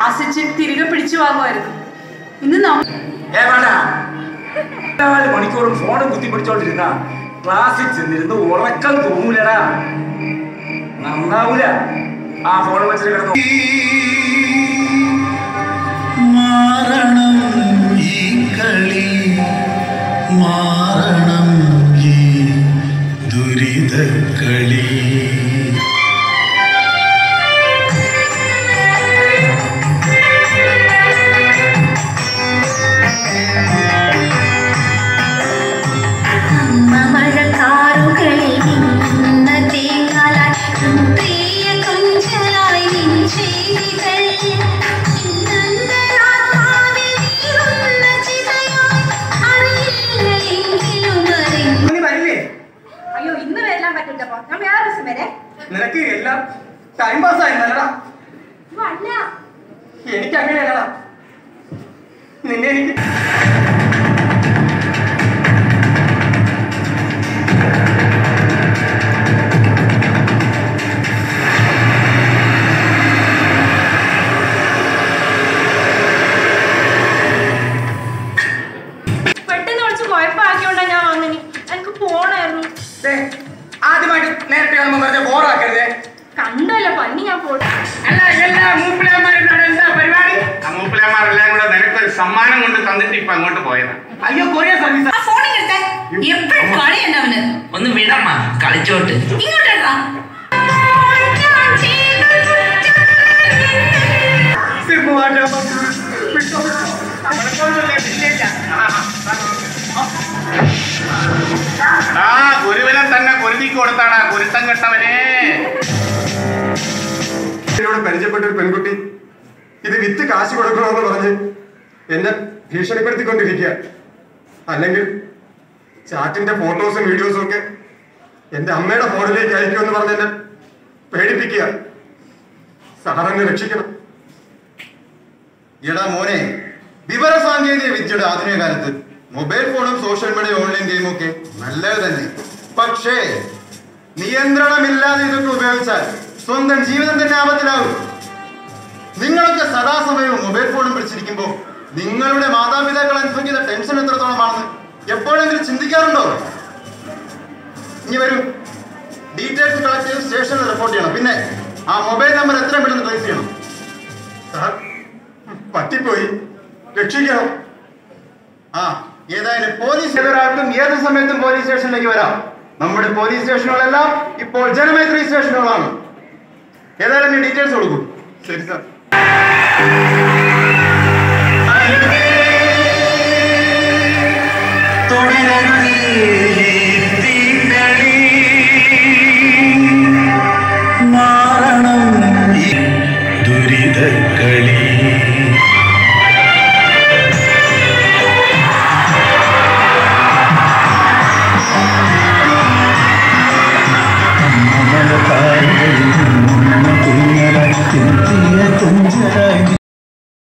ആശിച്ച് തിരികെ പിടിച്ചു വാങ്ങുമായിരുന്നു ഇന്ന് നമ്മ ഏ വേണ്ട നാല് മണിക്കൂറും ഫോണും കുത്തി പിടിച്ചോണ്ടിരുന്ന ക്ലാസ്സിൽ ചെന്നിരുന്ന് ഉറക്കം തോന്നൂലടാ നന്നാവൂല ആ ഫോൺ വെച്ചിട്ട് കിടന്നു മാറണം ഈ കളി മാറണം ഈ ദുരിതക്കളി മഴക്കാറുകളിൽ നിന്ന തേങ്ങാലായി പ്രിയ കൊഞ്ചലായി നിൻ ചെയ്തികൾ ഇന്നന്തരാത്മാവിൽ നീറുന്ന ചിതയായി അറിയില്ല എങ്കിലും അറിഞ്ഞു നീ വരില്ലേ അയ്യോ ഇന്ന് വരാൻ പറ്റില്ലപ്പോ ഞാൻ വേറെ ദിവസം വരെ നിനക്ക് എല്ലാം ടൈം പാസ് ആയിരുന്നല്ലടാ അല്ല എനിക്ക് അങ്ങനെയല്ലടാ നിന്നെ എനിക്ക് പെട്ടെന്ന് വിളിച്ച് കുഴപ്പമാക്കിയോണ്ടാ ഞാൻ വന്നിനി എനിക്ക് പോണായിരുന്നു ദേ, ആദ്യമായിട്ട് നേരത്തെ കാണുമ്പോൾ വെറുതെ ബോറാക്കരുതേ കണ്ടല്ലോ പന്നി ഞാൻ പോട്ടെ അല്ല എല്ലാ മൂപ്പിലന്മാരും എന്താ പരിപാടി ആ മൂപ്പിലന്മാരെല്ലാം കൂടെ നിനക്കൊരു സമ്മാനം കൊണ്ട് തന്നിട്ട് ഇപ്പൊ അങ്ങോട്ട് പോയതാ അയ്യോ കൊറിയർ സർവീസ് ആ ഫോൺ എടുത്തേ എപ്പോഴും കളി തന്നെ അവന് ഒന്ന് വിടമ്മ കളിച്ചോട്ട് ഇങ്ങോട്ടാ സിം മാറ്റാൻ വിട്ടോ ആ ഗുരുവിനെ തന്നെ കുരുതി കൊടുത്താടാ കുരുത്തം കെട്ടവനെ എന്നോട് പരിചയപ്പെട്ട ഒരു പെൺകുട്ടി ഇത് വിറ്റ് കാശ് കൊടുക്കണമെന്ന് പറഞ്ഞ് എന്നെ ഭീഷണിപ്പെടുത്തിക്കൊണ്ടിരിക്കുക അല്ലെങ്കിൽ ചാറ്റിന്റെ ഫോട്ടോസും വീഡിയോസും ഒക്കെ എന്റെ അമ്മയുടെ ഫോണിലേക്ക് അയക്കുമെന്ന് പറഞ്ഞ് എന്നെ പേടിപ്പിക്കുക സാറെന്നെ രക്ഷിക്കണം എടാ മോനെ വിവര സാങ്കേതിക വിദ്യയുടെ ആധുനിക കാലത്ത് മൊബൈൽ ഫോണും സോഷ്യൽ മീഡിയ ഓൺലൈൻ ഗെയിമും ഒക്കെ നല്ലത് തന്നെ പക്ഷേ നിയന്ത്രണമില്ലാതെ ഇതൊക്കെ ഉപയോഗിച്ചാൽ സ്വന്തം ജീവിതം തന്നെ ആപത്തിലാവും നിങ്ങളൊക്കെ സദാസമയവും മൊബൈൽ ഫോണും പിടിച്ചിരിക്കുമ്പോൾ നിങ്ങളുടെ മാതാപിതാക്കൾ അനുഭവിക്കുന്ന ടെൻഷൻ എത്രത്തോളമാണെന്ന് എപ്പോഴെങ്കിലും ചിന്തിക്കാറുണ്ടോ ഇനി വരൂ ഡീറ്റെയിൽസ് കളക്ട് ചെയ്ത് സ്റ്റേഷനിൽ റിപ്പോർട്ട് ചെയ്യണം പിന്നെ ആ മൊബൈൽ നമ്പർ എത്രയും പെട്ടെന്ന് ട്രേസ് ചെയ്യണം സാർ പറ്റിപ്പോയി രക്ഷിക്കണം ആ ഏതായാലും പോലീസ് ഏതൊരാൾക്കും ഏത് സമയത്തും പോലീസ് സ്റ്റേഷനിലേക്ക് വരാം നമ്മുടെ പോലീസ് സ്റ്റേഷനുകളെല്ലാം ഇപ്പോൾ ജനമൈത്രി സ്റ്റേഷനുകളാണ് ഏതായാലും നീ ഡീറ്റെയിൽസ് കൊടുക്കൂ ശരി സാർ